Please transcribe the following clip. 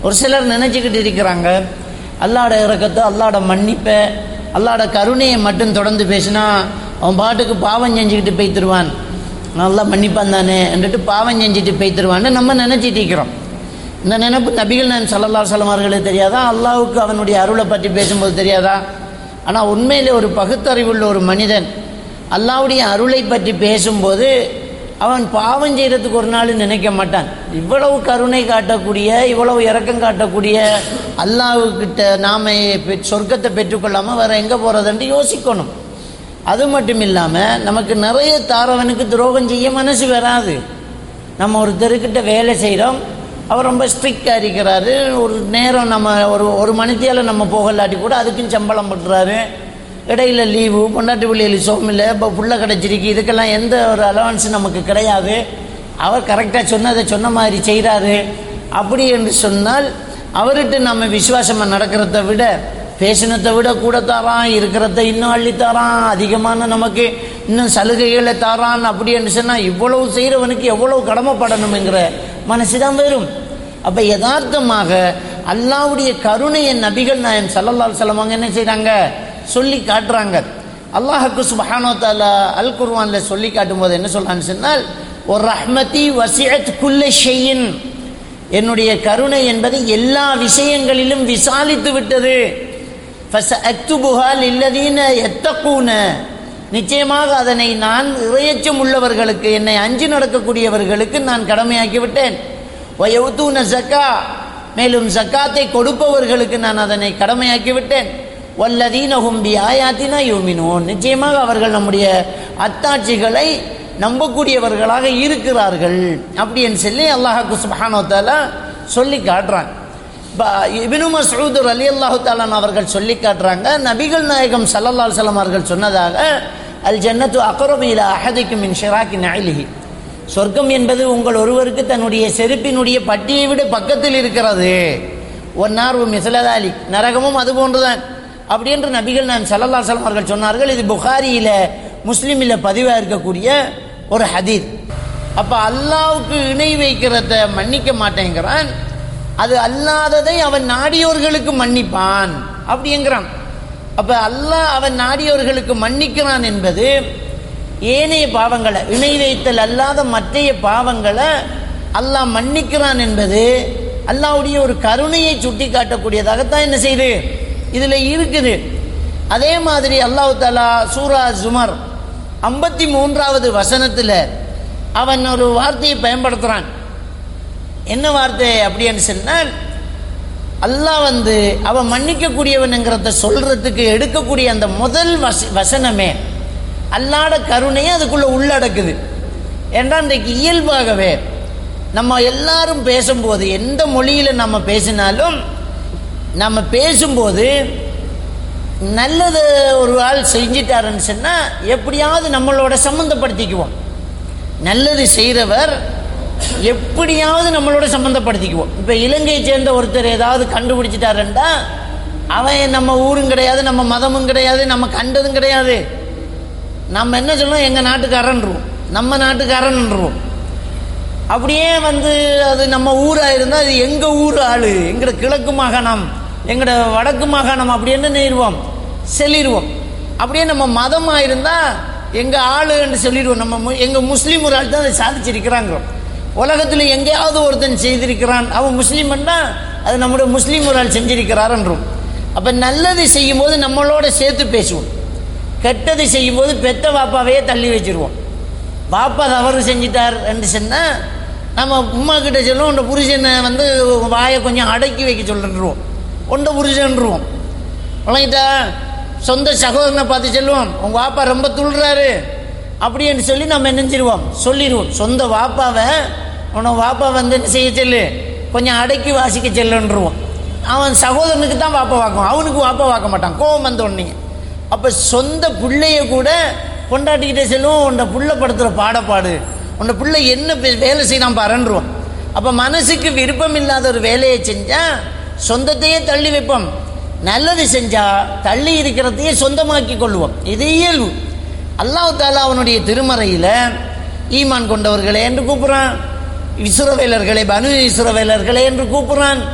ஒரு சிலர் நினச்சிக்கிட்டு இருக்கிறாங்க அல்லாட இறக்கத்தை அல்லாட மன்னிப்பை அல்லாட கருணையை மட்டும் தொடர்ந்து பேசினா அவன் பாட்டுக்கு பாவம் செஞ்சுக்கிட்டு போய்த்திருவான் நல்லா மன்னிப்பான் தானே என்றுட்டு பாவம் செஞ்சுட்டு போய்த்திருவான்னு நம்ம நினச்சிட்டு இருக்கிறோம் இந்த நினைப்பு நபிகள் நான் சல்லல்லா சலம் அவர்களுக்கு தெரியாதா அல்லாவுக்கு அவனுடைய அருளை பற்றி பேசும்போது தெரியாதா ஆனால் உண்மையிலே ஒரு பகுத்தறிவுள்ள ஒரு மனிதன் அல்லாவுடைய அருளை பற்றி பேசும்போது அவன் பாவம் செய்கிறதுக்கு ஒரு நாள் நினைக்க மாட்டான் இவ்வளவு கருணை காட்டக்கூடிய இவ்வளவு இரக்கம் காட்டக்கூடிய அல்லாவுக்கிட்ட நாம பெ- சொர்க்கத்தை பெற்றுக்கொள்ளாமல் வேற எங்கே போகிறதுன்ட்டு யோசிக்கணும் அது மட்டும் இல்லாமல் நமக்கு நிறைய தாரவனுக்கு துரோகம் செய்ய மனசு வராது நம்ம ஒருத்தருக்கிட்ட வேலை செய்கிறோம் அவர் ரொம்ப ஸ்ட்ரிக்டாக இருக்கிறாரு ஒரு நேரம் நம்ம ஒரு ஒரு மணித்தியால் நம்ம போகலாட்டி கூட அதுக்கும் சம்பளம் பண்ணுறாரு இடையில லீவு பொண்டாட்டி பிள்ளைகள் சோமில்லை இப்போ புள்ள கிடச்சிருக்கு இதுக்கெல்லாம் எந்த ஒரு அலவன்ஸும் நமக்கு கிடையாது அவர் கரெக்டாக சொன்னதை சொன்ன மாதிரி செய்கிறாரு அப்படி என்று சொன்னால் அவர்கிட்ட நம்ம விசுவாசமாக நடக்கிறத விட பேசினத்தை விட கூட தாரான் இருக்கிறத இன்னும் அள்ளி தாரான் அதிகமான நமக்கு இன்னும் சலுகைகளை தாரான் அப்படி என்று சொன்னால் இவ்வளவு செய்கிறவனுக்கு எவ்வளவு கடமைப்படணுங்கிற மனசு தான் வரும் அப்போ யதார்த்தமாக அல்லாவுடைய கருணையை நபிகள் நாயன் சல்லல்லால் செல்லவங்க என்ன செய்கிறாங்க சொல்லி காட்டுறாங்க அல்லாஹுக்கு சுபஹானோ தாலா அல் குர்வான்ல சொல்லி காட்டும்போது என்ன சொல்றான்னு சொன்னால் ஒரு ரஹ்மதி வசியத் குல்ல ஷெய்யின் என்னுடைய கருணை என்பது எல்லா விஷயங்களிலும் விசாலித்து விட்டது ஃபசஅக்துபுஹா லில்லதீன யத்தகூன நிச்சயமாக அதனை நான் இறையச்சம் உள்ளவர்களுக்கு என்னை அஞ்சு நடக்கக்கூடியவர்களுக்கு நான் கடமையாக்கி விட்டேன் வயவுத்தூன ஜக்கா மேலும் ஜக்காத்தை கொடுப்பவர்களுக்கு நான் அதனை கடமையாக்கி விட்டேன் வல்லதீனஹும் பி ஆயாத்தினா யூமினோன் நிச்சயமாக அவர்கள் நம்முடைய அத்தாட்சிகளை நம்பக்கூடியவர்களாக இருக்கிறார்கள் அப்படின்னு சொல்லி அல்லாஹாக்கு சுபஹானோ தாலா சொல்லி காட்டுறான் இப்போ இபினு மசூத் அலி அல்லாஹு தாலான் அவர்கள் சொல்லி காட்டுறாங்க நபிகள் நாயகம் சல்லல்லா சலம் அவர்கள் சொன்னதாக அல் ஜன்னத்து அக்கரபில அஹதிக்கு மின் ஷிராக்கி நயலிஹி சொர்க்கம் என்பது உங்கள் ஒருவருக்கு தன்னுடைய செருப்பினுடைய பட்டியை விட பக்கத்தில் இருக்கிறது ஒன்னார் மிசலதாலி நரகமும் அது போன்றுதான் அப்படி என்று நபிகள் நான் சல்லல்லா சலம் அவர்கள் சொன்னார்கள் இது புகாரியில முஸ்லீமில் பதிவாக இருக்கக்கூடிய ஒரு ஹதீத் அப்போ அல்லாவுக்கு இணை வைக்கிறத மன்னிக்க மாட்டேங்கிறான் அது அல்லாததை அவன் நாடியோர்களுக்கு மன்னிப்பான் அப்படிங்கிறான் அப்ப அல்லாஹ் அவன் நாடியோர்களுக்கு மன்னிக்கிறான் என்பது ஏனைய பாவங்களை இணை வைத்தல் அல்லாத மற்றைய பாவங்களை அல்லாஹ் மன்னிக்கிறான் என்பது அல்லாஹ்வுடைய ஒரு கருணையை சுட்டி காட்டக்கூடியதாகத்தான் என்ன செய்யுது இதுல இருக்குது அதே மாதிரி அல்லாஹ் தாலா சூரா ஜுமர் ஐம்பத்தி மூன்றாவது வசனத்தில் அவன் ஒரு வார்த்தையை பயன்படுத்துகிறான் என்ன வார்த்தை அப்படின்னு சொன்னால் அல்லாஹ் வந்து அவன் மன்னிக்கக்கூடியவனுங்கிறத சொல்றதுக்கு எடுக்கக்கூடிய அந்த முதல் வச வசனமே அல்லாட கருணையை அதுக்குள்ள உள்ளடக்குது ஏன்னா இன்றைக்கு இயல்பாகவே நம்ம எல்லாரும் பேசும்போது எந்த மொழியில் நம்ம பேசினாலும் நம்ம பேசும்போது நல்லது ஒரு ஆள் செஞ்சிட்டாருன்னு சொன்னால் எப்படியாவது நம்மளோட சம்மந்தப்படுத்திக்குவோம் நல்லது செய்கிறவர் எப்படியாவது நம்மளோட சம்மந்தப்படுத்திக்குவோம் இப்போ இலங்கையை சேர்ந்த ஒருத்தர் ஏதாவது கண்டுபிடிச்சிட்டாருண்டா அவன் நம்ம ஊரும் கிடையாது நம்ம மதமும் கிடையாது நம்ம கண்டதும் கிடையாது நம்ம என்ன சொல்லணும் எங்கள் நாட்டுக்காரன்ருவோம் நம்ம நாட்டுக்காரன்ருவோம் அப்படியே வந்து அது நம்ம ஊராக இருந்தால் அது எங்கள் ஊர் ஆள் எங்களோட கிழக்கு மாகாணம் எங்களோட வடக்கு மாகாணம் அப்படின்னு நேருவோம் சொல்லிடுவோம் அப்படியே நம்ம மதமாக இருந்தால் எங்கள் ஆளுன்னு சொல்லிடுவோம் நம்ம மு- எங்கள் முஸ்லீம் ஒரு ஆள் தான் அதை சாதிச்சிருக்கிறாங்க உலகத்தில் எங்கேயாவது ஒருத்தன் செய்திருக்கிறான் அவன் முஸ்லீம்னா அது நம்முடைய முஸ்லீம் ஒரு ஆள் செஞ்சிருக்கிறாருன்றோம் அப்போ நல்லது செய்யும்போது நம்மளோட சேர்த்து பேசுவோம் கெட்டது செய்யும்போது பெத்த பாப்பாவையே தள்ளி வச்சிருவோம் பாப்பா தவறு செஞ்சிட்டார் என்று சொன்னால் நம்ம உமா கிட்ட சொல்லுவோம் உண்ட புருஷனை வந்து வாயை கொஞ்சம் அடக்கி வைக்க சொல்லிடுவோம் உண்ட புருஷன்ருவோம் வழங்கிட்டா சொந்த சகோதரனை பார்த்து சொல்லுவோம் உங்கள் வாப்பா ரொம்ப துள்ளுறாரு அப்படின்னு சொல்லி நம்ம என்ன செஞ்சிருவோம் சொல்லிடுவோம் சொந்த வாப்பாவை உன வாப்பா வந்து என்ன செய்ய சொல்லு கொஞ்சம் அடக்கி வாசிக்க செல்லுன்றுவோம் அவன் சகோதரனுக்கு தான் வாப்பா வாக்குவான் அவனுக்கு வாப்பா வாக்க மாட்டான் கோவம் வந்த உடனே அப்போ சொந்த பிள்ளைய கூட கொண்டாட்டிக்கிட்டே செல்லுவோம் உன்னை புள்ள படுத்துகிற பாடப்பாடு உன்னை பிள்ளை என்ன பே- வேலை செய்யலாம் பாருன்றோம் அப்போ மனசுக்கு விருப்பம் இல்லாத ஒரு வேலையை செஞ்சால் சொந்தத்தையே தள்ளி வைப்போம் நல்லது செஞ்சா தள்ளி இருக்கிறதையே சொந்தமாக்கி கொள்வோம் இது இயல்பு அல்லாஹ் தாலா அவனுடைய திருமறையில் ஈமான் கொண்டவர்களே என்று கூப்பிடுறான் இஸ்ரவேலர்களே பனு இஸ்ரவேலர்களே என்று கூப்பிடுறான்